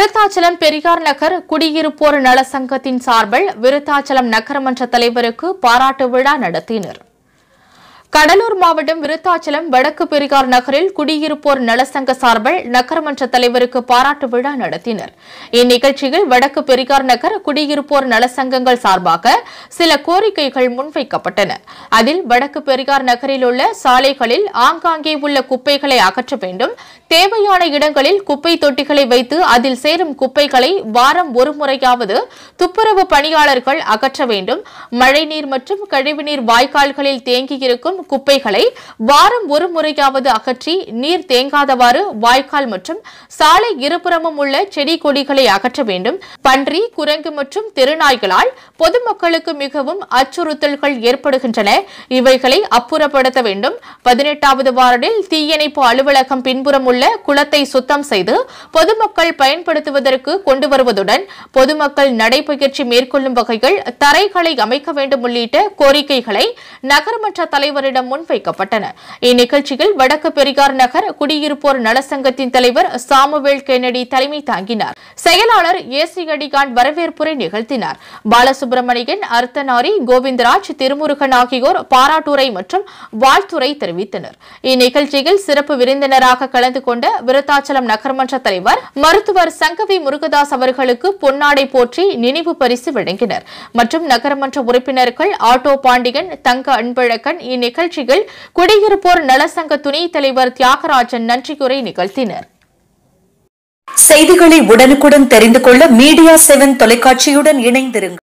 விருத்தாச்சலம் பெரியார் நகர் குடியிருப்போர் நல சங்கத்தின் சார்பில் விருத்தாச்சலம் நகரமன்ற தலைவருக்கு பாராட்டு விழா நடத்தினர் கடலூர் மாவட்டம் விருத்தாச்சலம் வடக்கு பெரியார் நகரில் குடியிருப்போர் நலசங்க சார்பில் நகரமன்ற தலைவருக்கு பாராட்டு விழா நடத்தினர் இந்நிகழ்ச்சியில் வடக்கு பெரியார் நகர் குடியிருப்போர் நலசங்கங்கள் சார்பாக சில கோரிக்கைகள் முன்வைக்கப்பட்டன அதில் வடக்கு பெரியார் நகரில் உள்ள சாலைகளில் ஆங்காங்கே உள்ள குப்பைகளை அகற்ற வேண்டும் தேவையான இடங்களில் குப்பை தொட்டிகளை வைத்து அதில் சேரும் குப்பைகளை வாரம் ஒரு முறையாவது துப்புரவு பணியாளர்கள் அகற்ற வேண்டும் மழைநீர் மற்றும் கழிவுநீர் வாய்க்கால்களில் தேங்கியிருக்கும் குப்பைகளை வாரம் ஒரு முறையாவது அகற்றி நீர் தேங்காதவாறு வாய்க்கால் மற்றும் சாலை இருபுறமும் உள்ள செடி கொடிகளை அகற்ற வேண்டும் பன்றி குரங்கு மற்றும் தெருநாய்களால் பொதுமக்களுக்கு மிகவும் அச்சுறுத்தல்கள் ஏற்படுகின்றன இவைகளை அப்புறப்படுத்த வேண்டும் பதினெட்டாவது வார்டில் தீயணைப்பு அலுவலகம் பின்புறம் உள்ள குளத்தை சுத்தம் செய்து பொதுமக்கள் பயன்படுத்துவதற்கு கொண்டு வருவதுடன் பொதுமக்கள் நடைபயிற்சி மேற்கொள்ளும் வகையில் தரைகளை அமைக்க வேண்டும் உள்ளிட்ட கோரிக்கைகளை நகரமன்ற தலைவரிடம் முன்வைக்கப்பட்டன இந்நிகழ்ச்சியில் வடக்கு பெரியார் நகர் குடியிருப்போர் நலசங்கத்தின் தலைவர் சாமுவேல் கென்னடி தலைமை தாங்கினார் செயலாளர் ஏசி அடிகான் வரவேற்புரை நிகழ்த்தினார் பாலசுப்ரமணியன் அர்த்தநாரி கோவிந்தராஜ் திருமுருகன் ஆகியோர் பாராட்டுரை மற்றும் வாழ்த்துரை தெரிவித்தனர் இந்நிகழ்ச்சியில் சிறப்பு விருந்தினராக கலந்து கொண்ட விருத்தாச்சலம் நகர்மன்ற தலைவர் மருத்துவர் சங்கவி முருகதாஸ் அவர்களுக்கு பொன்னாடை போற்றி நினைவு பரிசு வழங்கினர் மற்றும் நகரமன்ற உறுப்பினர்கள் ஆட்டோ பாண்டியன் தங்க அன்பழகன் இந்நிகழ்ச்சியில் குடியிருப்போர் நலசங்க துணைத் தலைவர் தியாகராஜன் நன்றியுரை நிகழ்த்தினர் செய்திகளை உடனுக்குடன் தெரிந்து கொள்ள மீடியா செவன் தொலைக்காட்சியுடன் இணைந்திருங்கள்